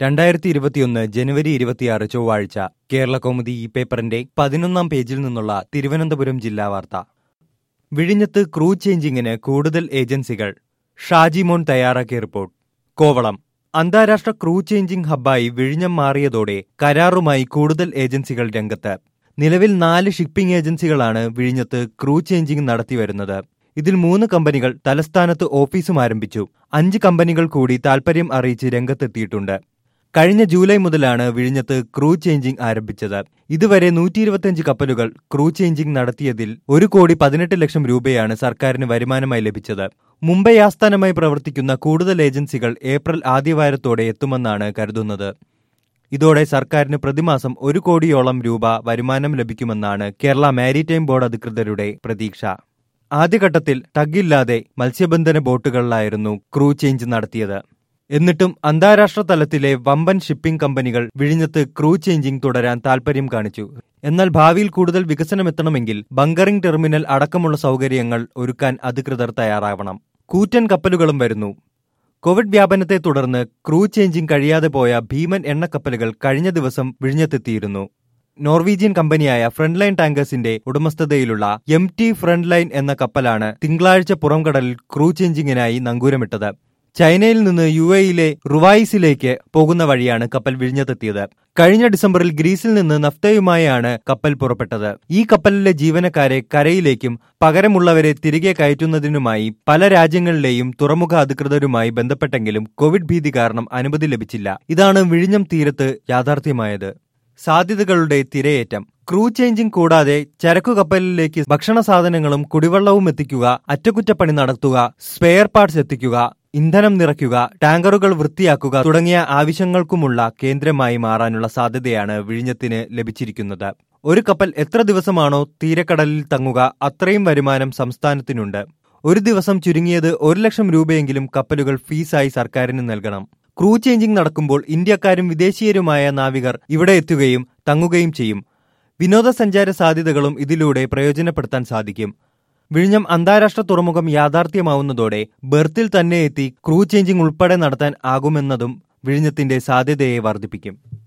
രണ്ടായിരത്തി ഇരുപത്തിയൊന്ന് ജനുവരി ഇരുപത്തിയാറ് ചൊവ്വാഴ്ച കേരള കൗമുദി ഈ പേപ്പറിന്റെ പതിനൊന്നാം പേജിൽ നിന്നുള്ള തിരുവനന്തപുരം ജില്ലാ വാർത്ത വിഴിഞ്ഞത്ത് ക്രൂ ചേഞ്ചിങ്ങിന് കൂടുതൽ ഏജൻസികൾ ഷാജി മോൻ തയ്യാറാക്കിയ റിപ്പോർട്ട് കോവളം അന്താരാഷ്ട്ര ക്രൂ ചേഞ്ചിംഗ് ഹബ്ബായി വിഴിഞ്ഞം മാറിയതോടെ കരാറുമായി കൂടുതൽ ഏജൻസികൾ രംഗത്ത് നിലവിൽ നാല് ഷിപ്പിംഗ് ഏജൻസികളാണ് വിഴിഞ്ഞത്ത് ക്രൂ ചേഞ്ചിംഗ് നടത്തിവരുന്നത് ഇതിൽ മൂന്ന് കമ്പനികൾ തലസ്ഥാനത്ത് ഓഫീസും ആരംഭിച്ചു അഞ്ച് കമ്പനികൾ കൂടി താൽപര്യം അറിയിച്ച് രംഗത്തെത്തിയിട്ടുണ്ട് കഴിഞ്ഞ ജൂലൈ മുതലാണ് വിഴിഞ്ഞത്ത് ക്രൂ ചേഞ്ചിംഗ് ആരംഭിച്ചത് ഇതുവരെ നൂറ്റി ഇരുപത്തിയഞ്ച് കപ്പലുകൾ ക്രൂ ചേഞ്ചിംഗ് നടത്തിയതിൽ ഒരു കോടി പതിനെട്ട് ലക്ഷം രൂപയാണ് സർക്കാരിന് വരുമാനമായി ലഭിച്ചത് മുംബൈ ആസ്ഥാനമായി പ്രവർത്തിക്കുന്ന കൂടുതൽ ഏജൻസികൾ ഏപ്രിൽ ആദ്യവാരത്തോടെ എത്തുമെന്നാണ് കരുതുന്നത് ഇതോടെ സർക്കാരിന് പ്രതിമാസം ഒരു കോടിയോളം രൂപ വരുമാനം ലഭിക്കുമെന്നാണ് കേരള മാരിടൈം ബോർഡ് അധികൃതരുടെ പ്രതീക്ഷ ആദ്യഘട്ടത്തിൽ ടഗില്ലാതെ മത്സ്യബന്ധന ബോട്ടുകളിലായിരുന്നു ക്രൂ ചേഞ്ച് നടത്തിയത് എന്നിട്ടും അന്താരാഷ്ട്ര തലത്തിലെ വമ്പൻ ഷിപ്പിംഗ് കമ്പനികൾ വിഴിഞ്ഞത്ത് ക്രൂ ചേഞ്ചിംഗ് തുടരാൻ താൽപര്യം കാണിച്ചു എന്നാൽ ഭാവിയിൽ കൂടുതൽ വികസനമെത്തണമെങ്കിൽ ബങ്കറിംഗ് ടെർമിനൽ അടക്കമുള്ള സൗകര്യങ്ങൾ ഒരുക്കാൻ അധികൃതർ തയ്യാറാവണം കൂറ്റൻ കപ്പലുകളും വരുന്നു കോവിഡ് വ്യാപനത്തെ തുടർന്ന് ക്രൂ ചേഞ്ചിംഗ് കഴിയാതെ പോയ ഭീമൻ എണ്ണക്കപ്പലുകൾ കഴിഞ്ഞ ദിവസം വിഴിഞ്ഞത്തെത്തിയിരുന്നു നോർവീജിയൻ കമ്പനിയായ ഫ്രണ്ട് ലൈൻ ടാങ്കേഴ്സിന്റെ ഉടമസ്ഥതയിലുള്ള എം ടി ഫ്രണ്ട് ലൈൻ എന്ന കപ്പലാണ് തിങ്കളാഴ്ച പുറംകടലിൽ ക്രൂ ചേഞ്ചിങ്ങിനായി നങ്കൂരമിട്ടത് ചൈനയിൽ നിന്ന് യു എയിലെ റുവായിസിലേക്ക് പോകുന്ന വഴിയാണ് കപ്പൽ വിഴിഞ്ഞത്തെത്തിയത് കഴിഞ്ഞ ഡിസംബറിൽ ഗ്രീസിൽ നിന്ന് നഫ്തയുമായാണ് കപ്പൽ പുറപ്പെട്ടത് ഈ കപ്പലിലെ ജീവനക്കാരെ കരയിലേക്കും പകരമുള്ളവരെ തിരികെ കയറ്റുന്നതിനുമായി പല രാജ്യങ്ങളിലെയും തുറമുഖ അധികൃതരുമായി ബന്ധപ്പെട്ടെങ്കിലും കോവിഡ് ഭീതി കാരണം അനുമതി ലഭിച്ചില്ല ഇതാണ് വിഴിഞ്ഞം തീരത്ത് യാഥാർത്ഥ്യമായത് സാധ്യതകളുടെ തിരയേറ്റം ക്രൂ ചേഞ്ചിംഗ് കൂടാതെ ചരക്കു കപ്പലിലേക്ക് ഭക്ഷണ സാധനങ്ങളും കുടിവെള്ളവും എത്തിക്കുക അറ്റകുറ്റപ്പണി നടത്തുക സ്പെയർ പാർട്സ് എത്തിക്കുക ഇന്ധനം നിറയ്ക്കുക ടാങ്കറുകൾ വൃത്തിയാക്കുക തുടങ്ങിയ ആവശ്യങ്ങൾക്കുമുള്ള കേന്ദ്രമായി മാറാനുള്ള സാധ്യതയാണ് വിഴിഞ്ഞത്തിന് ലഭിച്ചിരിക്കുന്നത് ഒരു കപ്പൽ എത്ര ദിവസമാണോ തീരക്കടലിൽ തങ്ങുക അത്രയും വരുമാനം സംസ്ഥാനത്തിനുണ്ട് ഒരു ദിവസം ചുരുങ്ങിയത് ഒരു ലക്ഷം രൂപയെങ്കിലും കപ്പലുകൾ ഫീസായി സർക്കാരിന് നൽകണം ക്രൂ ചേഞ്ചിംഗ് നടക്കുമ്പോൾ ഇന്ത്യക്കാരും വിദേശീയരുമായ നാവികർ ഇവിടെ എത്തുകയും തങ്ങുകയും ചെയ്യും വിനോദസഞ്ചാര സാധ്യതകളും ഇതിലൂടെ പ്രയോജനപ്പെടുത്താൻ സാധിക്കും വിഴിഞ്ഞം അന്താരാഷ്ട്ര തുറമുഖം യാഥാർത്ഥ്യമാവുന്നതോടെ ബെർത്തിൽ തന്നെ എത്തി ക്രൂ ചേഞ്ചിംഗ് ഉൾപ്പെടെ നടത്താൻ ആകുമെന്നതും വിഴിഞ്ഞത്തിന്റെ സാധ്യതയെ വർദ്ധിപ്പിക്കും